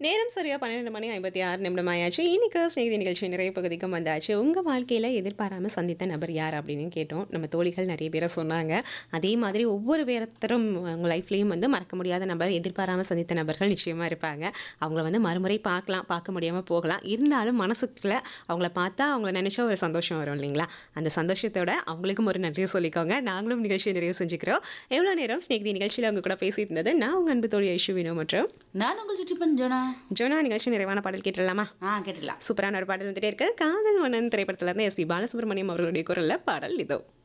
நேரம் சரியா 12 மணி 56 நிமிடம் ஆயாச்சு. இன்னைக்கு ஸ்நேகிதி நிகழ்ச்சி நிறைய பகுதிக்கும் வந்தாச்சு. உங்க வாழ்க்கையில எதிர்பாராம சந்தித்த நபர் யார் அப்படின்னு கேட்டோம். நம்ம தோழிகள் நிறைய பேர சொன்னாங்க. அதே மாதிரி ஒவ்வொரு வேறத்தரும் உங்க லைஃப்லயும் வந்து மறக்க முடியாத நபர், எதிர்பாராம சந்தித்த நபர்கள் நிச்சயமா இருப்பாங்க. அவங்கள வந்து மறுமுறை பார்க்கலாம், பார்க்க முடியாம போகலாம். இருந்தாலும் மனசுக்குள்ள அவங்கள பார்த்தா அவங்கள நினைச்சா ஒரு சந்தோஷம் வரும் இல்லைங்களா? அந்த சந்தோஷத்தோட அவங்களுக்கும் ஒரு நன்றிய சொல்லிக்கோங்க. நாங்களும் நிகழ்ச்சியை நிறைவு செஞ்சுக்கிறோம். எவ்வளோ நேரம் ஸ்நேகிதி நிகழ்ச்சியில உங்க கூட பேசிட்டு இருந்தது நான் உங்க அன்பு தோழி ஐஷு வினோ மற்றும் நான் உங்கள் சுற்றிப்பன் ஜோனா ஜோனா நிகழ்ச்சி நிறைவான பாடல் கேட்டுடலாமா? ஆ கேட்டுடலாம் சூப்பரான ஒரு பாடல் வந்துட்டே இருக்கு. காதல் மன்னன் திரைப்படத்துல இருந்து எஸ்பி பாலசுப்ரமணியம் அவர்களுடைய குரல்ல பாடல் இதோ.